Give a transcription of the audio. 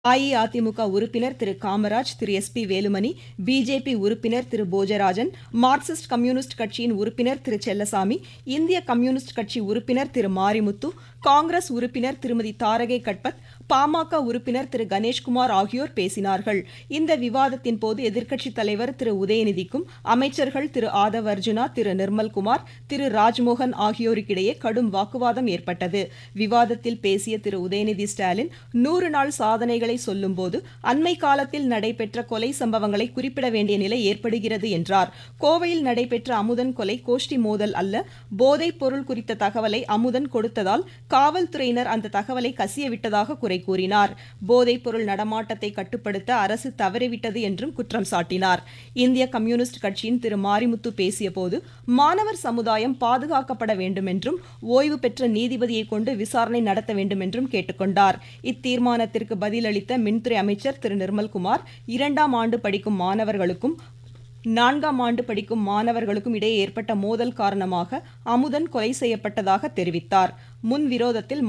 அஇஅதிமுக உறுப்பினர் திரு காமராஜ் திரு எஸ் பி வேலுமணி பிஜேபி உறுப்பினர் திரு போஜராஜன் மார்க்சிஸ்ட் கம்யூனிஸ்ட் கட்சியின் உறுப்பினர் திரு செல்லசாமி இந்திய கம்யூனிஸ்ட் கட்சி உறுப்பினர் திரு மாரிமுத்து காங்கிரஸ் உறுப்பினர் திருமதி தாரகை கட்பத் பாமக உறுப்பினர் திரு கணேஷ்குமார் ஆகியோர் பேசினார்கள் இந்த விவாதத்தின் போது எதிர்க்கட்சித் தலைவர் திரு உதயநிதிக்கும் அமைச்சர்கள் திரு ஆதவ் அர்ஜுனா திரு நிர்மல்குமார் திரு ராஜ்மோகன் ஆகியோருக்கிடையே கடும் வாக்குவாதம் ஏற்பட்டது விவாதத்தில் பேசிய திரு உதயநிதி ஸ்டாலின் நூறு நாள் சாதனைகளை சொல்லும்போது அண்மை காலத்தில் நடைபெற்ற கொலை சம்பவங்களை குறிப்பிட வேண்டிய நிலை ஏற்படுகிறது என்றார் கோவையில் நடைபெற்ற அமுதன் கொலை கோஷ்டி மோதல் அல்ல போதைப் பொருள் குறித்த தகவலை அமுதன் கொடுத்ததால் காவல்துறையினர் அந்த தகவலை கசியவிட்டதாக குறை கூறினார் போதைப் பொருள் நடமாட்டத்தை கட்டுப்படுத்த அரசு தவறிவிட்டது என்றும் குற்றம் சாட்டினார் இந்திய கம்யூனிஸ்ட் கட்சியின் திரு மாரிமுத்து பேசியபோது மாணவர் சமுதாயம் பாதுகாக்கப்பட வேண்டும் என்றும் ஓய்வு பெற்ற நீதிபதியை கொண்டு விசாரணை நடத்த வேண்டும் என்றும் கேட்டுக்கொண்டார் இத்தீர்மானத்திற்கு பதிலளித்த மின்துறை அமைச்சர் திரு நிர்மல்குமார் இரண்டாம் ஆண்டு படிக்கும் மாணவர்களுக்கும் நான்காம் ஆண்டு படிக்கும் மாணவர்களுக்கும் இடையே ஏற்பட்ட மோதல் காரணமாக அமுதன் கொலை செய்யப்பட்டதாக தெரிவித்தார் முன் விரோதத்தில்